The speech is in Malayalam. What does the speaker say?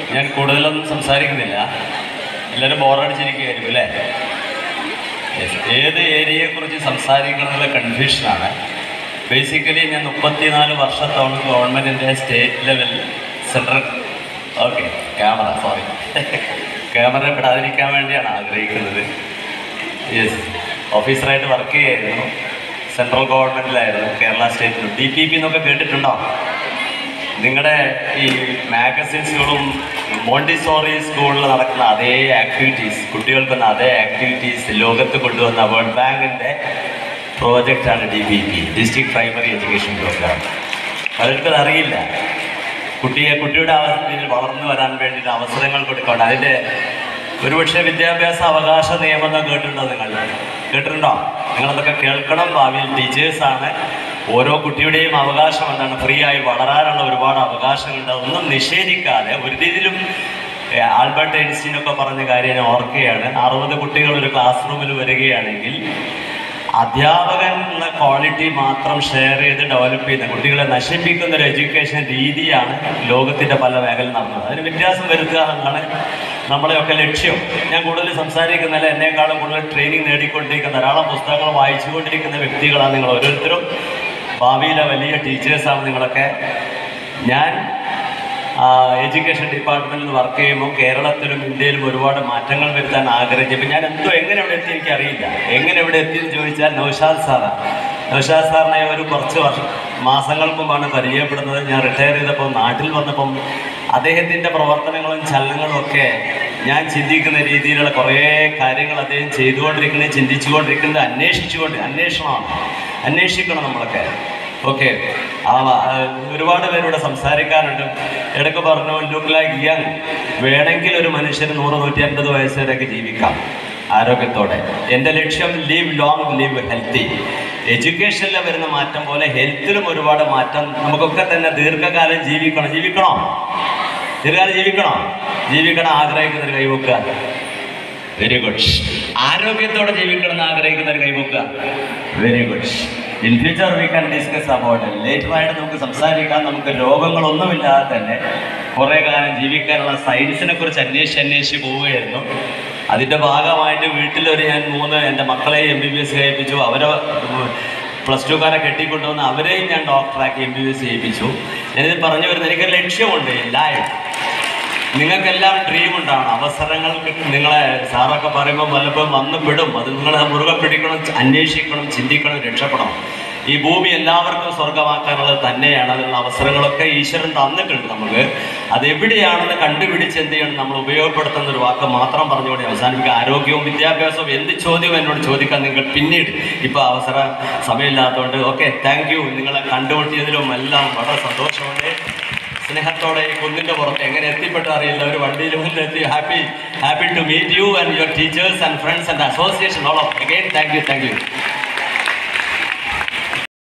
ഞാൻ കൂടുതലൊന്നും സംസാരിക്കുന്നില്ല എല്ലാവരും ബോറടിച്ചിരിക്കുകയായിരിക്കും അല്ലേ Yes. ഏത് ഏരിയയെക്കുറിച്ച് സംസാരിക്കണമെന്നുള്ള കൺഫ്യൂഷനാണ് ബേസിക്കലി ഞാൻ മുപ്പത്തിനാല് വർഷത്തോളം ഗവൺമെൻറ്റിൻ്റെ state level central okay camera sorry camera പെടാതിരിക്കാൻ വേണ്ടിയാണ് ആഗ്രഹിക്കുന്നത് യെസ് ഓഫീസറായിട്ട് വർക്ക് ചെയ്യായിരുന്നു സെൻട്രൽ ഗവൺമെൻറ്റിലായിരുന്നു കേരള സ്റ്റേറ്റിൽ ഡി പി പി എന്നൊക്കെ കേട്ടിട്ടുണ്ടോ നിങ്ങളുടെ ഈ മാഗസിൻസുകളും മോണ്ടിസോറി സ്കൂളിൽ നടക്കുന്ന അതേ ആക്ടിവിറ്റീസ് കുട്ടികൾക്കുന്ന അതേ ആക്ടിവിറ്റീസ് ലോകത്ത് കൊണ്ടുവന്ന വേൾഡ് ബാങ്കിൻ്റെ പ്രോജക്റ്റാണ് D B P district primary education programme പലർക്കും അറിയില്ല കുട്ടിയെ കുട്ടിയുടെ അവസ്ഥയിൽ വളർന്നു വരാൻ വേണ്ടിയിട്ട് അവസരങ്ങൾ കൊടുക്കണം അതിൻ്റെ ഒരുപക്ഷെ വിദ്യാഭ്യാസ അവകാശ നിയമം എന്ന് കേട്ടിട്ടുണ്ടോ നിങ്ങൾ കേട്ടിട്ടുണ്ടോ നിങ്ങളതൊക്കെ കേൾക്കണം ഭാവിയിൽ ടീച്ചേഴ്സാണ് ഓരോ കുട്ടിയുടെയും അവകാശം എന്താണ് ഫ്രീ ആയി വളരാനുള്ള ഒരുപാട് അവകാശങ്ങളുണ്ട് അതൊന്നും നിഷേധിക്കാതെ ഒരു രീതിയിലും ഏ, ആൽബർട്ട് ഐൻസ്റ്റീൻ ഒക്കെ പറഞ്ഞ കാര്യം ഞാൻ ഓർക്കുകയാണ് അറുപത് കുട്ടികൾ ഒരു ക്ലാസ് റൂമിൽ വരികയാണെങ്കിൽ അധ്യാപകൻ എന്ന ക്വാളിറ്റി മാത്രം ഷെയർ ചെയ്ത് ഡെവലപ്പ് ചെയ്യുന്ന കുട്ടികളെ നശിപ്പിക്കുന്ന ഒരു എഡ്യൂക്കേഷൻ രീതിയാണ് ലോകത്തിൻ്റെ പല മേഖല നടന്നത് അതിന് വ്യത്യാസം വരുത്തുക എന്നാണ് നമ്മളെയൊക്കെ ലക്ഷ്യം ഞാൻ കൂടുതൽ സംസാരിക്കുന്നില്ല എന്നെക്കാളും കൂടുതൽ ട്രെയിനിങ് നേടിക്കൊണ്ടിരിക്കുന്ന ധാരാളം പുസ്തകങ്ങൾ വായിച്ചുകൊണ്ടിരിക്കുന്ന വ്യക്തികളാണ് നിങ്ങൾ ഓരോരുത്തരും ഭാവിയിലെ വലിയ ടീച്ചേഴ്സാണ് നിങ്ങളൊക്കെ ഞാൻ എഡ്യൂക്കേഷൻ ഡിപ്പാർട്ട്മെന്റിൽ വർക്ക് ചെയ്യുമ്പോൾ കേരളത്തിലും ഇന്ത്യയിലും ഒരുപാട് മാറ്റങ്ങൾ വരുത്താൻ ആഗ്രഹിച്ചു ഇപ്പം ഞാൻ എന്തോ എങ്ങനെ ഇവിടെ എത്തി എനിക്കറിയില്ല എങ്ങനെ ഇവിടെ എത്തിയെന്ന് ചോദിച്ചാൽ നൗഷാദ് സാറാണ് നൗഷാദ് സാറിനെ ഒരു കുറച്ച് വർഷം മാസങ്ങൾക്ക് മുമ്പാണ് പരിചയപ്പെടുന്നത് ഞാൻ റിട്ടയർ ചെയ്തപ്പോൾ നാട്ടിൽ വന്നപ്പം അദ്ദേഹത്തിൻ്റെ പ്രവർത്തനങ്ങളും ചലനങ്ങളും ഒക്കെ ഞാൻ ചിന്തിക്കുന്ന രീതിയിലുള്ള കുറേ കാര്യങ്ങൾ അദ്ദേഹം ചെയ്തുകൊണ്ടിരിക്കുന്നത് ചിന്തിച്ചുകൊണ്ടിരിക്കുന്നത് അന്വേഷിച്ചുകൊണ്ട് അന്വേഷണമാണ് അന്വേഷിക്കണം നമ്മളൊക്കെ ഓക്കെ ആ ആ, ഒരുപാട് പേരോട് സംസാരിക്കാനുണ്ട് ഇടയ്ക്ക് പറഞ്ഞു ലുക്ക് ലൈക്ക് യങ് വേണമെങ്കിൽ ഒരു മനുഷ്യന് നൂറ് നൂറ്റി അൻപത് വയസ്സ് വരെയൊക്കെ ജീവിക്കാം ആരോഗ്യത്തോടെ എൻ്റെ ലക്ഷ്യം ലിവ് ലോങ് ലിവ് ഹെൽത്തി എഡ്യൂക്കേഷനിൽ വരുന്ന മാറ്റം പോലെ ഹെൽത്തിലും ഒരുപാട് മാറ്റം നമുക്കൊക്കെ തന്നെ ദീർഘകാലം ജീവിക്കണം ജീവിക്കണോ ദീർഘകാലം ജീവിക്കണോ ജീവിക്കണം ആഗ്രഹിക്കുന്നൊരു കൈവക്കുക വെരി ഗുഡ് ആരോഗ്യത്തോടെ ജീവിക്കണം എന്ന് ആഗ്രഹിക്കുന്ന ഒരു കൈവക്കുക very good in future we can discuss about later ആയിട്ട് നമുക്ക് സംസാരിക്കാം നമുക്ക് രോഗങ്ങളൊന്നുമില്ലാതെ തന്നെ കുറേ കാലം ജീവിക്കാനുള്ള സയൻസിനെ കുറിച്ച് അന്വേഷിച്ച് അന്വേഷിച്ച് പോവുകയായിരുന്നു അതിൻ്റെ ഭാഗമായിട്ട് വീട്ടിലൊരു ഞാൻ മൂന്ന് എൻ്റെ മക്കളെ എം ബി ബി എസ് കഴിപ്പിച്ചു അവരെ പ്ലസ് ടുക്കാരെ കെട്ടിക്കൊണ്ടുവന്ന് അവരെയും ഞാൻ ഡോക്ടറാക്കി എം ബി ബി എസ് ചെയ്യിപ്പിച്ചു ഞാനിത് പറഞ്ഞു വരുന്നത് എനിക്കൊരു ലക്ഷ്യമുണ്ട് ലൈഫ് നിങ്ങൾക്കെല്ലാം ഡ്രീം ഉണ്ടാവണം അവസരങ്ങൾ കിട്ടും നിങ്ങളെ സാറൊക്കെ പറയുമ്പോൾ വല്ലപ്പോഴും വന്ന് പെടും അത് നിങ്ങളെ മുറുകെ പിടിക്കണം അന്വേഷിക്കണം ചിന്തിക്കണം രക്ഷപ്പെടണം ഈ ഭൂമി എല്ലാവർക്കും സ്വർഗമാക്കാനുള്ളത് തന്നെയാണ് അതിനുള്ള അവസരങ്ങളൊക്കെ ഈശ്വരൻ തന്നിട്ടുണ്ട് നമുക്ക് അത് എവിടെയാണെന്ന് കണ്ടുപിടിച്ച് എന്ത് ചെയ്യണം നമ്മൾ ഉപയോഗപ്പെടുത്തുന്ന ഒരു വാക്ക് മാത്രം പറഞ്ഞുകൊണ്ട് അവസാനിപ്പിക്കുക ആരോഗ്യവും വിദ്യാഭ്യാസവും എന്ത് ചോദ്യവും എന്നോട് ചോദിക്കാൻ നിങ്ങൾ പിന്നീട് ഇപ്പോൾ അവസരം സമയമില്ലാത്തതുകൊണ്ട് ഓക്കെ താങ്ക് യു നിങ്ങളെ കണ്ടുമുട്ടിയതിലും എല്ലാം വളരെ സന്തോഷമുണ്ട് സ്നേഹത്തോടെ ഈ കുന്നിന്റെ പുറത്ത് എങ്ങനെ എത്തിപ്പെട്ടു അറിയില്ല ഒരു വണ്ടിയിൽ മുന്നിൽ എത്തി happy happy to meet you and your teachers and friends and association all of again thank you thank U